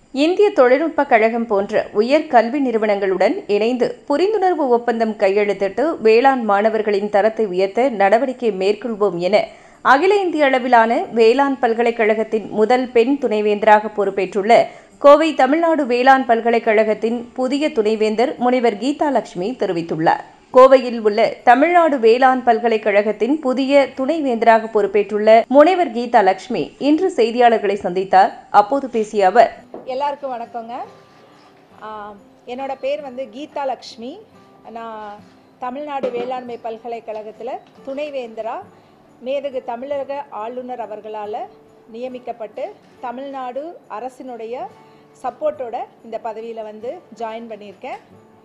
இந்திய தொழில்நுட்ப கழகம் போன்ற உயர் கல்வி நிறுவனங்களுடன் இணைந்து புரிந்துணர்வு ஒப்பந்தம் கையெழுத்திட்டு வேளாண் மாணவர்களின் தரத்தை உயர்த்த நடவடிக்கை மேற்கொள்வோம் என அகில இந்திய அளவிலான வேளாண் பல்கலைக்கழகத்தின் முதல் பெண் துணைவேந்தராக பொறுப்பேற்றுள்ள கோவை தமிழ்நாடு வேளாண் பல்கலைக்கழகத்தின் புதிய துணைவேந்தர் முனைவர் கீதா லட்சுமி தெரிவித்துள்ளார் கோவையில் உள்ள தமிழ்நாடு வேளாண் பல்கலைக்கழகத்தின் புதிய துணைவேந்தராக பொறுப்பேற்றுள்ள முனைவர் கீதா லட்சுமி இன்று செய்தியாளர்களை சந்தித்தார் அப்போது பேசிய அவர் எல்லாருக்கும் வணக்கங்க ஆஹ் என்னோட பேர் வந்து கீதா லக்ஷ்மி நான் தமிழ்நாடு வேளாண்மை பல்கலைக்கழகத்தில் துணைவேந்தரா மேதகு தமிழக ஆளுநர் அவர்களால் நியமிக்கப்பட்டு தமிழ்நாடு அரசினுடைய சப்போர்ட்டோட இந்த பதவியில் வந்து ஜாயின் பண்ணியிருக்கேன்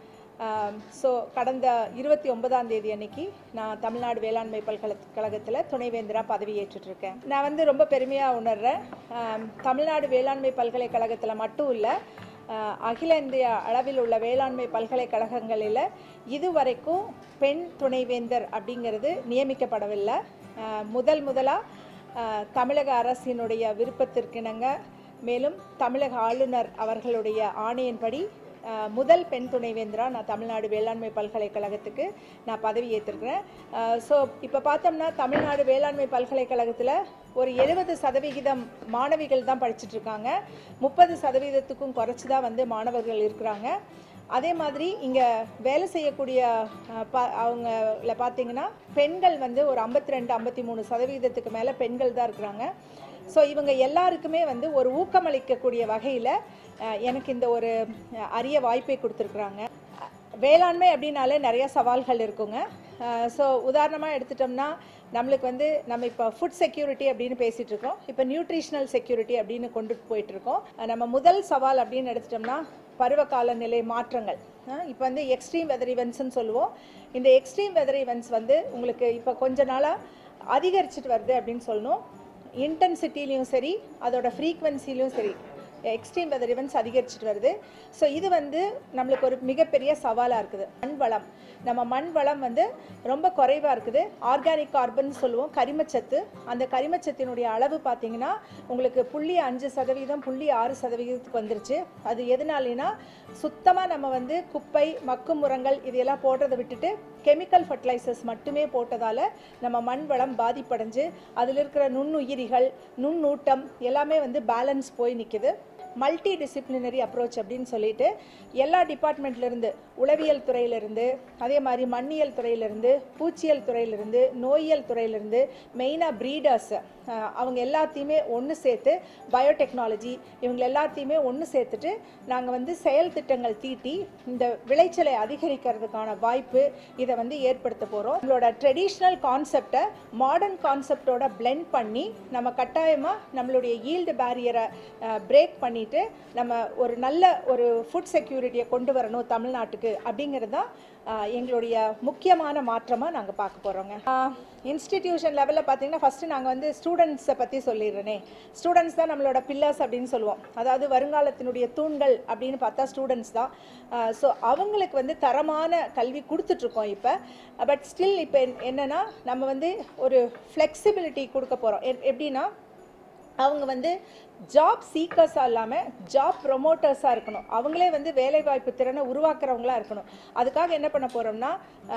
ஸோ கடந்த இருபத்தி ஒன்பதாம் தேதி அன்னைக்கு நான் தமிழ்நாடு வேளாண்மை பல்கலைக்கழகத்தில் துணைவேந்தராக பதவி ஏற்றுட்ருக்கேன் நான் வந்து ரொம்ப பெருமையாக உணர்றேன் ஆம், தமிழ்நாடு வேளாண்மை பல்கலைக்கழகத்தில் மட்டும் இல்லை ஆஹ், அகில இந்திய அளவில் உள்ள வேளாண்மை பல்கலைக்கழகங்களில் இதுவரைக்கும் பெண் துணைவேந்தர் அப்படிங்கிறது நியமிக்கப்படவில்லை ஆஹ், முதல் முதலாக தமிழக அரசினுடைய விருப்பத்திற்கிணங்க மேலும் தமிழக ஆளுநர் அவர்களுடைய ஆணையின்படி அஹ், முதல் பெண் துணைவேந்தரா நான் தமிழ்நாடு வேளாண்மை பல்கலைக்கழகத்துக்கு நான் பதவி ஏற்றிருக்கிறேன் ஸோ இப்போ பார்த்தோம்னா தமிழ்நாடு வேளாண்மை பல்கலைக்கழகத்தில் ஒரு எழுபது சதவிகிதம் மாணவிகள் தான் படிச்சுட்டு இருக்காங்க முப்பது சதவீதத்துக்கும் குறைச்சி தான் வந்து மாணவர்கள் இருக்கிறாங்க அதே மாதிரி இங்கே வேலை செய்யக்கூடிய அஹ், ப அவங்கள பார்த்தீங்கன்னா பெண்கள் வந்து ஒரு ஐம்பத்தி ரெண்டு ஐம்பத்தி மூணு சதவீதத்துக்கு மேலே பெண்கள் தான் இருக்கிறாங்க ஸோ இவங்க எல்லாருக்குமே வந்து ஒரு ஊக்கமளிக்கக்கூடிய வகையில் எனக்கு இந்த ஒரு அஹ், அரிய வாய்ப்பை கொடுத்துருக்குறாங்க வேளாண்மை அப்படின்னாலே நிறைய சவால்கள் இருக்குங்க ஸோ உதாரணமாக எடுத்துட்டோம்னா நம்மளுக்கு வந்து நம்ம இப்போ ஃபுட் செக்யூரிட்டி அப்படின்னு பேசிகிட்டு இருக்கோம் இப்போ நியூட்ரிஷனல் செக்யூரிட்டி அப்படின்னு கொண்டு போயிட்டு இருக்கோம் அஹ் நம்ம முதல் சவால் அப்படின்னு எடுத்துட்டோம்னா பருவகால நிலை மாற்றங்கள் இப்போ வந்து எக்ஸ்ட்ரீம் வெதர் இவெண்ட்ஸ்னு சொல்லுவோம் இந்த எக்ஸ்ட்ரீம் வெதர் இவெண்ட்ஸ் வந்து உங்களுக்கு இப்போ கொஞ்ச நாளாக அதிகரிச்சிட்டு வருது அப்படின்னு சொல்லணும் இன்டென்சிட்டிலையும் சரி அதோட ஃப்ரீக்வன்சிலையும் சரி எக்ஸ்ட்ரீம் வெதர் இவெண்ட்ஸ் அதிகரிச்சிட்டு வருது ஸோ இது வந்து நம்மளுக்கு ஒரு மிகப்பெரிய சவாலாக இருக்குது மண் வளம் நம்ம மண் வளம் வந்து ரொம்ப குறைவாக இருக்குது ஆர்கானிக் கார்பன் சொல்லுவோம் கரிமச்சத்து அந்த கரிமச்சத்தினுடைய அளவு பார்த்தீங்கன்னா உங்களுக்கு புள்ளி அஞ்சு சதவீதம் புள்ளி ஆறு சதவீதத்துக்கு வந்துருச்சு அது எதனாலனா சுத்தமாக நம்ம வந்து குப்பை மக்கும் உரங்கள் இதையெல்லாம் போடுறதை விட்டுட்டு கெமிக்கல் ஃபர்டிலைசர்ஸ் மட்டுமே போட்டதால் நம்ம மண் வளம் பாதிப்படைஞ்சு அதில் இருக்கிற நுண்ணுயிரிகள் நுண்ணூட்டம் எல்லாமே வந்து பேலன்ஸ் போய் நிற்குது மல்டி டிசிப்ளினரி அப்ரோச் அப்படின்னு சொல்லிட்டு எல்லா டிபார்ட்மெண்ட்லேருந்து உளவியல் துறையிலிருந்து அதே மாதிரி மண்ணியல் துறையிலிருந்து பூச்சியல் துறையிலிருந்து நோயியல் துறையிலிருந்து மெயினாக ப்ரீடர்ஸ் அவங்க எல்லாத்தையுமே ஒன்று சேர்த்து பயோடெக்னாலஜி இவங்க எல்லாத்தையுமே ஒன்று சேர்த்துட்டு நாங்கள் வந்து செயல் திட்டங்கள் தீட்டி இந்த விளைச்சலை அதிகரிக்கிறதுக்கான வாய்ப்பு இதை வந்து ஏற்படுத்த போகிறோம் நம்மளோட ட்ரெடிஷ்னல் கான்செப்டை மாடர்ன் கான்செப்டோட blend பண்ணி நம்ம கட்டாயமாக நம்மளுடைய ஈல்டு பேரியரை பிரேக் பண்ணிட்டு நம்ம ஒரு நல்ல ஒரு ஃபுட் செக்யூரிட்டியை கொண்டு வரணும் தமிழ்நாட்டுக்கு அப்படிங்கிறது தான் ஆஹ், எங்களுடைய முக்கியமான மாற்றமாக நாங்கள் பார்க்க போகிறோங்க இன்ஸ்டிடியூஷன் லெவலில் பார்த்தீங்கன்னா ஃபஸ்ட்டு நாங்கள் வந்து ஸ்டூடெண்ட்ஸை பற்றி சொல்லிடுறேனே ஸ்டூடெண்ட்ஸ் தான் நம்மளோட பில்லர்ஸ் அப்படின்னு சொல்லுவோம் அதாவது வருங்காலத்தினுடைய தூண்கள் அப்படின்னு பார்த்தா ஸ்டூடெண்ட்ஸ் தான் ஸோ அவங்களுக்கு வந்து தரமான கல்வி கொடுத்துட்ருக்கோம் இப்போ பட் ஸ்டில் இப்போ என்னென்னா நம்ம வந்து ஒரு ஃப்ளெக்சிபிலிட்டி கொடுக்க போகிறோம் எப்படின்னா அவங்க வந்து ஜாப் சீக்கர்ஸாக இல்லாமல் ஜாப் ப்ரொமோட்டர்ஸாக இருக்கணும் அவங்களே வந்து வேலைவாய்ப்பு திறனை உருவாக்குறவங்களா இருக்கணும் அதுக்காக என்ன பண்ண போகிறோம்னா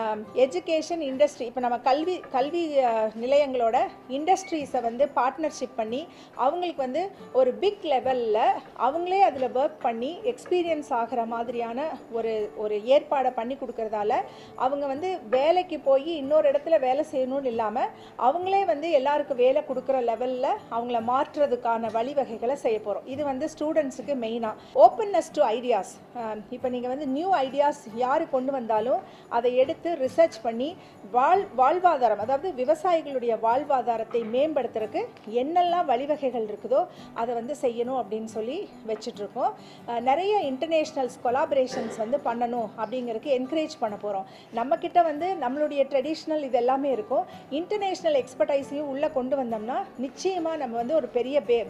எஜுகேஷன் இண்டஸ்ட்ரி இப்போ நம்ம கல்வி கல்வி அஹ், நிலையங்களோட இண்டஸ்ட்ரீஸை வந்து பார்ட்னர்ஷிப் பண்ணி அவங்களுக்கு வந்து ஒரு பிக் லெவலில் அவங்களே அதில் ஒர்க் பண்ணி எக்ஸ்பீரியன்ஸ் ஆகிற மாதிரியான ஒரு ஒரு ஏற்பாடை பண்ணி கொடுக்கறதால அவங்க வந்து வேலைக்கு போய் இன்னொரு இடத்துல வேலை செய்யணும்னு இல்லாமல் அவங்களே வந்து எல்லாருக்கும் வேலை கொடுக்குற லெவலில் அவங்கள மாற்றுறதுக்கான வழிவகைகளை செய்ய போகிறோம் இது வந்து ஸ்டூடெண்ட்ஸுக்கு மெயினாக ஓப்பன்னஸ் டு ஐடியாஸ் இப்போ நீங்கள் வந்து நியூ ஐடியாஸ் யார் கொண்டு வந்தாலும் அதை எடுத்து ரிசர்ச் பண்ணி வாழ் வாழ்வாதாரம் அதாவது விவசாயிகளுடைய வாழ்வாதாரத்தை மேம்படுத்துறதுக்கு என்னெல்லாம் வழிவகைகள் இருக்குதோ அதை வந்து செய்யணும் அப்படின்னு சொல்லி வச்சிட்ருக்கோம் நிறைய இன்டர்நேஷ்னல்ஸ் கொலாபரேஷன்ஸ் வந்து பண்ணணும் அப்படிங்கிறதுக்கு என்கரேஜ் பண்ண போகிறோம் நம்மக்கிட்ட வந்து நம்மளுடைய ட்ரெடிஷ்னல் இது எல்லாமே இருக்கும் இன்டர்நேஷ்னல் எக்ஸ்பர்டைஸையும் உள்ளே கொண்டு வந்தோம்னா நிச்சயமாக நம்ம வந்து ஒரு பெரிய பே பிரேக் த்ரூ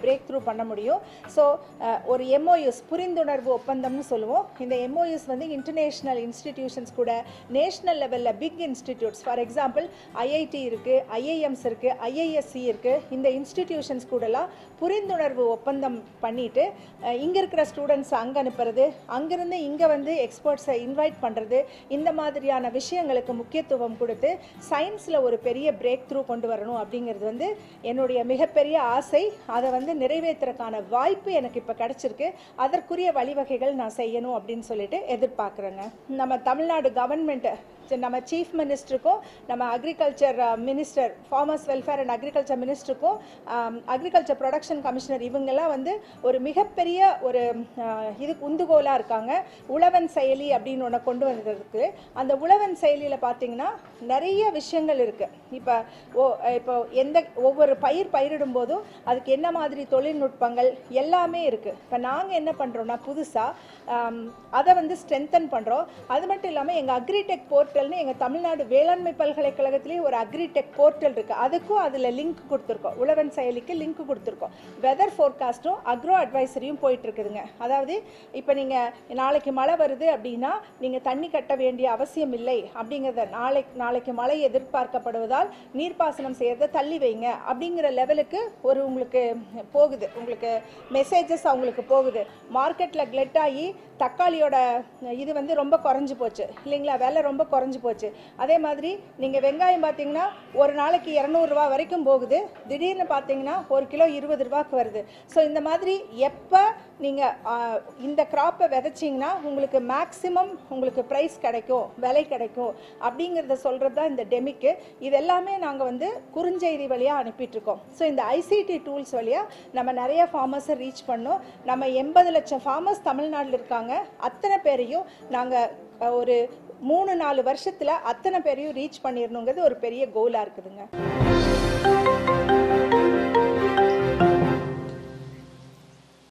பண்ண முடியும் ஸோ ஒரு எம்ஓயூஸ் புரிந்துணர்வு ஒப்பந்தம்னு சொல்லுவோம் இந்த எம்ஓயூஸ் வந்து இன்டர்நேஷ்னல் இன்ஸ்டிடியூஷன்ஸ் கூட நேஷ்னல் லெவலில் big institutes for example IIT இருக்குது ஐஐஎம்ஸ் இருக்குது ஐஐஎஸ்சி இருக்குது இந்த இன்ஸ்டிடியூஷன்ஸ் கூடலாம் புரிந்துணர்வு ஒப்பந்தம் பண்ணிட்டு இங்கே இருக்கிற ஸ்டூடெண்ட்ஸ் அங்கே அனுப்புறது அங்கேருந்து இங்கே வந்து எக்ஸ்பர்ட்ஸை இன்வைட் பண்ணுறது இந்த மாதிரியான விஷயங்களுக்கு முக்கியத்துவம் கொடுத்து சயின்ஸில் ஒரு பெரிய பிரேக் த்ரூ கொண்டு வரணும் அப்படிங்கிறது வந்து என்னுடைய மிகப்பெரிய ஆசை அதை வந்து நிறைவேற்றுறதுக்கான வாய்ப்பு எனக்கு இப்போ கிடச்சிருக்கு அதற்குரிய வழிவகைகள் நான் செய்யணும் அப்படின்னு சொல்லிட்டு எதிர்பார்க்குறேங்க நம்ம தமிழ்நாடு கவர்மெண்ட்டு நம்ம சீஃப் மினிஸ்டருக்கும் நம்ம agriculture minister farmers welfare and agriculture மினிஸ்டருக்கும் அக்ரிகல்ச்சர் ப்ரொடக்ஷன் கமிஷனர் இவங்கெல்லாம் வந்து ஒரு மிகப்பெரிய ஒரு அஹ், இது உந்துகோலாக இருக்காங்க உழவன் செயலி அப்படின்னு ஒன்று கொண்டு வந்ததுக்கு அந்த உழவன் செயலியில் பார்த்தீங்கன்னா நிறைய விஷயங்கள் இருக்குது இப்போ ஓ இப்போ எந்த ஒவ்வொரு பயிர் பயிரிடும் போதும் அதுக்கு என்ன மாதிரி தொழில்நுட்பங்கள் எல்லாமே இருக்குது இப்போ நாங்கள் என்ன பண்ணுறோம்னா புதுசாக அதை வந்து ஸ்ட்ரென்தன் பண்ணுறோம் அது மட்டும் இல்லாமல் எங்கள் அக்ரிடெக் போர்ட்டல்னு எங்கள் தமிழ்நாடு வேளாண்மை பல்கலைக்கழகத்துலேயே ஒரு அக்ரிடெக் போர்ட்டல் இருக்குது அதுக்கும் அதில் லிங்க் கொடுத்துருக்கோம் உழவன் செயலிக்கு லிங்க் கொடுத்துருக்கோம் வெதர் ஃபோர்காஸ்ட்டும் அக்ரோ அட்வைசரியும் போயிட்டு இருக்குதுங்க அதாவது இப்போ நீங்கள் நாளைக்கு மழை வருது அப்படின்னா நீங்கள் தண்ணி கட்ட வேண்டிய அவசியம் இல்லை அப்படிங்கிறத நாளைக்கு நாளைக்கு மழை எதிர்பார்க்கப்படுவதால் நீர்ப்பாசனம் செய்யறதை தள்ளி வைங்க அப்படிங்கிற லெவலுக்கு ஒரு உங்களுக்கு போகுது உங்களுக்கு மெசேஜஸ் அவங்களுக்கு போகுது மார்க்கெட்டில் கிளெட் ஆகி தக்காளியோட இது வந்து ரொம்ப குறைஞ்சு போச்சு இல்லைங்களா விலை ரொம்ப குறைஞ்சு போச்சு அதே மாதிரி நீங்கள் வெங்காயம் பார்த்தீங்கன்னா ஒரு நாளைக்கு இரநூறுவா வரைக்கும் போகுது திடீர்னு பார்த்தீங்கன்னா ஒரு கிலோ இருபது ரூபாய்க்கு வருது ஸோ இந்த மாதிரி எப்போ நீங்கள் இந்த கிராப்பை விதைச்சிங்கன்னா உங்களுக்கு மேக்ஸிமம் உங்களுக்கு ப்ரைஸ் கிடைக்கும் விலை கிடைக்கும் அப்படிங்கிறத சொல்கிறது தான் இந்த டெமிக்கு இது எல்லாமே நாங்கள் வந்து குறுஞ்செய்தி வழியாக அனுப்பிட்டுருக்கோம் ஸோ இந்த ஐசிடி டூல்ஸ் வழியாக நம்ம நிறைய ஃபார்மர்ஸை ரீச் பண்ணோம் நம்ம எண்பது லட்சம் ஃபார்மர்ஸ் தமிழ்நாட்டில் இருக்காங்க அத்தனை பேரையும் நாங்கள் ஒரு மூணு நாலு வருஷத்தில் அத்தனை பேரையும் ரீச் பண்ணிடணுங்கிறது ஒரு பெரிய கோலாக இருக்குதுங்க